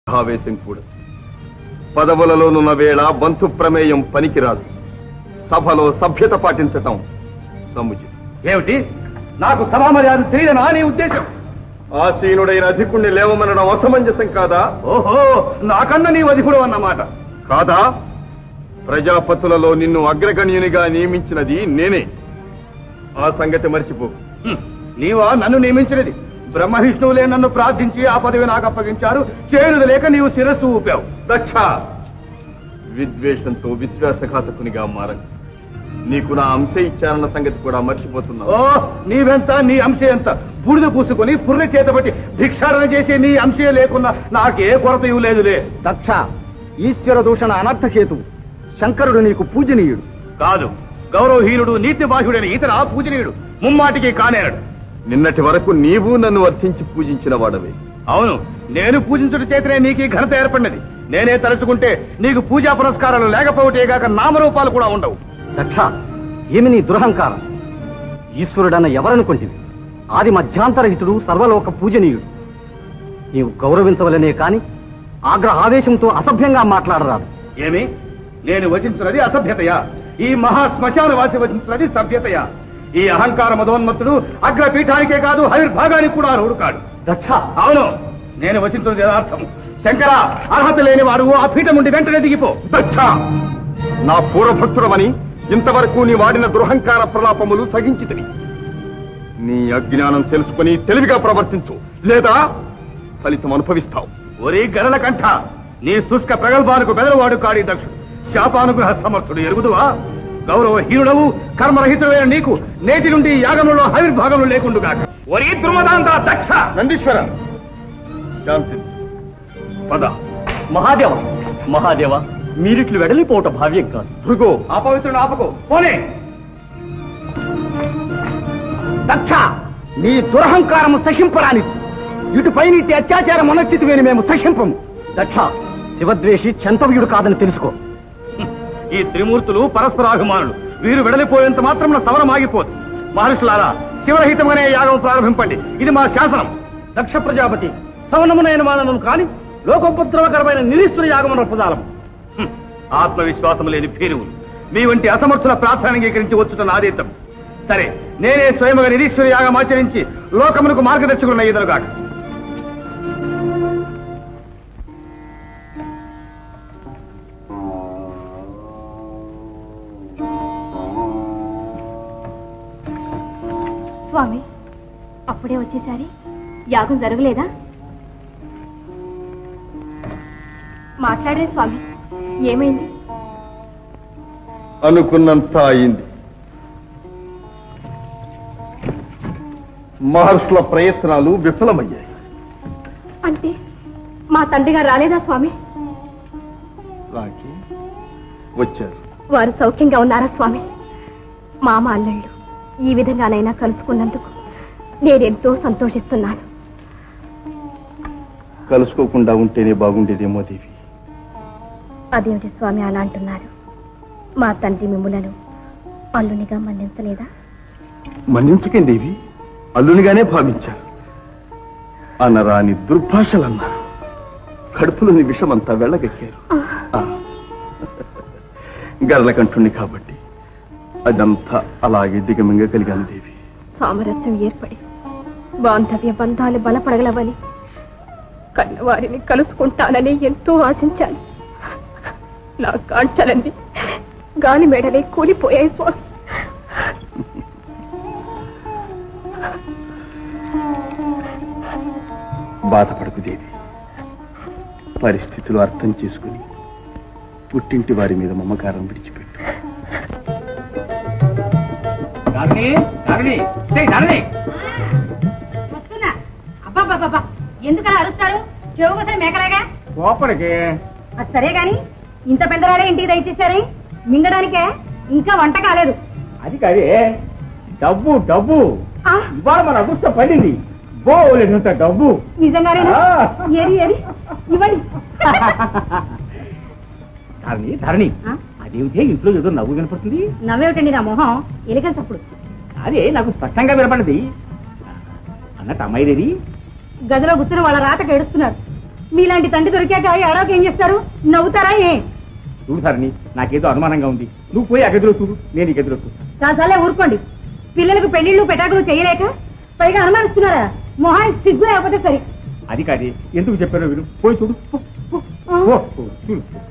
ఆవేశం కూడా పదవులలోనున్న వేళ బంధు ప్రమేయం పనికిరాదు సభలో సభ్యత పాటించటం సముచితం ఏమిటి నాకు సభా మర్యాద తెలియదనా నీ ఉద్దేశం ఆసీనుడైన అధికుణ్ణి లేవమనడం అసమంజసం కాదా ఓహో నాకన్నా నీ వధికుడు అన్నమాట కాదా ప్రజాపతులలో నిన్ను అగ్రగణ్యునిగా నియమించినది నేనే ఆ సంగతి మర్చిపో హ్మ్. నీవా నన్ను నియమించినది బ్రహ్మ విష్ణువులే నన్ను ప్రార్థించి ఆ పదవి నాకు అప్పగించారు చేరుదు లేక నీవు శిరస్సు ఊపావు దక్ష విద్వేషంతో విశ్వాసఘాతకునిగా మారని నీకు నా అంశ ఇచ్చారన్న సంగతి కూడా మర్చిపోతున్నావు ఓ నీవెంత నీ అంశ ఎంత బూడిద పూసుకొని పుర్రె చేతబట్టి భిక్షాటన చేసే నీ అంశే లేకున్నా నాకే కొరత ఇవ్వలేదులే దక్ష ఈశ్వర దూషణ అనర్థకేతు శంకరుడు నీకు పూజనీయుడు కాదు గౌరవహీనుడు నీతి బాహ్యుడైన ఇతర పూజనీయుడు ముమ్మాటికి కానేరడు నిన్నటి వరకు నీవు నన్ను అర్థించి పూజించిన వాడవే అవును నేను పూజించుట చేతనే నీకు ఈ ఘనత ఏర్పడినది నేనే తలుచుకుంటే నీకు పూజా పురస్కారాలు లేకపోవటేగాక నామరూపాలు కూడా ఉండవు దక్ష ఏమి నీ దురహంకారం ఈశ్వరుడన్న ఎవరనుకుంటివి ఆది మధ్యాంతరహితుడు సర్వలోక పూజనీయుడు నీవు గౌరవించవలనే కాని ఆగ్రహ ఆవేశంతో అసభ్యంగా మాట్లాడరాదు ఏమి నేను వచించినది అసభ్యతయా ఈ మహా శ్మశానవాసి వచించినది సభ్యతయా ఈ అహంకార మదోన్మత్తుడు అగ్రపీఠానికే కాదు హవిర్భాగానికి కూడా అర్హుడు కాడు దక్ష అవును నేను వచించినది యథార్థం శంకర అర్హత లేని వాడు ఆ పీఠం నుండి వెంటనే దిగిపో దక్ష నా పూర్వభక్తుడమని ఇంతవరకు నీ వాడిన దురహంకార ప్రలాపములు సహించితివి నీ అజ్ఞానం తెలుసుకుని తెలివిగా ప్రవర్తించు లేదా ఫలితం అనుభవిస్తావు ఒరే గరల కంఠ నీ శుష్క ప్రగల్భాలకు బెదరవాడు కాడి దక్షుడు శాపానుగ్రహ సమర్థుడు ఎరుగుదువా గౌరవహీనుడవు కర్మరహితుడైన నీకు నేటి నుండి యాగంలో హవిర్భాగంలో లేకుండుగాక ఒరే దుర్మదాంత దక్ష నందీశ్వర శాంతి పద మహాదేవ మహాదేవ మీరిట్లు వెడలిపోవట భావ్యం కాదు భృగో అపవిత్రుడు ఆపకు పోనే దక్ష నీ దురహంకారము సహింపరానిది ఇటుపై నీటి అత్యాచారం అనొచ్చితివేని మేము సహింపము దక్ష శివద్వేషి చంతవ్యుడు కాదని తెలుసుకో ఈ త్రిమూర్తులు పరస్పరాభిమానులు వీరు వెడలిపోయేంత మాత్రం సమరం ఆగిపోదు మహర్షులారా శివరహితమనే యాగం ప్రారంభింపండి ఇది మా శాసనం దక్ష ప్రజాపతి సవనమునైన మానను కాని లోకోపద్రవకరమైన నిరీశ్వర యాగము రొప్పదాలము హ్మ్. ఆత్మవిశ్వాసం లేని భీరువులు మీ వంటి అసమర్థుల ప్రార్థన అంగీకరించి వచ్చుట నాదేతం సరే నేనే స్వయముగా నిరీశ్వర యాగం ఆచరించి లోకమునకు మార్గదర్శకున్న ఎదురుగాక స్వామి అప్పుడే వచ్చేసారి యాగం జరగలేదా మాట్లాడే స్వామి ఏమైంది అనుకున్నంత అయింది మహర్షుల ప్రయత్నాలు విఫలమయ్యాయి అంటే మా తండ్రి గారు రాలేదా స్వామి రాకి వచ్చారు వారు సౌఖ్యంగా ఉన్నారా స్వామి మామ అల్లుళ్ళు ఈ విధంగానైనా కలుసుకున్నందుకు నేనెంతో సంతోషిస్తున్నాను కలుసుకోకుండా ఉంటేనే బాగుండేదేమో దేవి అదేమిటి స్వామి అలా అంటున్నారు మా తండ్రి మిమ్ములను అల్లునిగా మన్నించలేదా మన్నించకేం దేవి అల్లునిగానే భావించారు అనరాని దుర్భాషలన్నారు కడుపులోని విషమంతా వెళ్ళగక్కారు ఆ. గరళకంఠుణ్ణి కాబట్టి అదంతా అలాగే దిగమింగగలిగాను దేవి సామరస్యం ఏర్పడి బాంధవ్య బంధాలు బలపడగలవని కన్నవారిని కలుసుకుంటానని ఎంతో ఆశించాను నా కాంచలన్నీ గాలి మెడలే కూలిపోయాయి స్వామి బాధపడకు దేవి పరిస్థితులు అర్థం చేసుకుని పుట్టింటి వారి మీద మమకారం విడిచిపెట్టు వస్తున్నా అబ్బాబ్బాబ్బా ఎందుకలా అరుస్తారు చెవుకోసారి మేకలాగా కోపడికి అది సరే గాని ఇంత పెద్దరాలే ఇంటికి దయచేశారే మింగడానికే ఇంకా వంట కాలేదు అది కదే డబ్బు డబ్బు ఆ, ఇవాళ మన అదృష్టం పడింది బోలేనంత డబ్బు నిజంగానేనా ఆ. ఏరి ఏరి ఇవ్వండి ధరణి ధరణి ఆ? అదేమిటే ఇంట్లో ఏదో నవ్వు వినపడుతుంది నవ్వేమిటండి నా మొహం ఎలికల చప్పుడు అదే నాకు స్పష్టంగా వినపడింది అన్నట్టు అమ్మాయిదేది గదిలో కూర్చుని వాళ్ళ రాతకు ఏడుస్తున్నారు మీలాంటి తండ్రి దొరికాక ఏడవకి ఏం చేస్తారు నవ్వుతారా ఏ చూడు ధరణి నాకేదో అనుమానంగా ఉంది నువ్వు పోయి ఆ గదిలో చూడు నేను ఈ గదిలో చూస్తాను కాసాలే ఊరుకోండి పిల్లలకు పెళ్లిళ్ళు పెటాకులు చేయలేక పైగా అనుమానిస్తున్నారా మొహానికి సిగ్గు లేకపోతే సరి అది కాదే ఎందుకు చెప్పారో విను పోయి చూడు పో, పో, ఆ. పో, పో, చూడు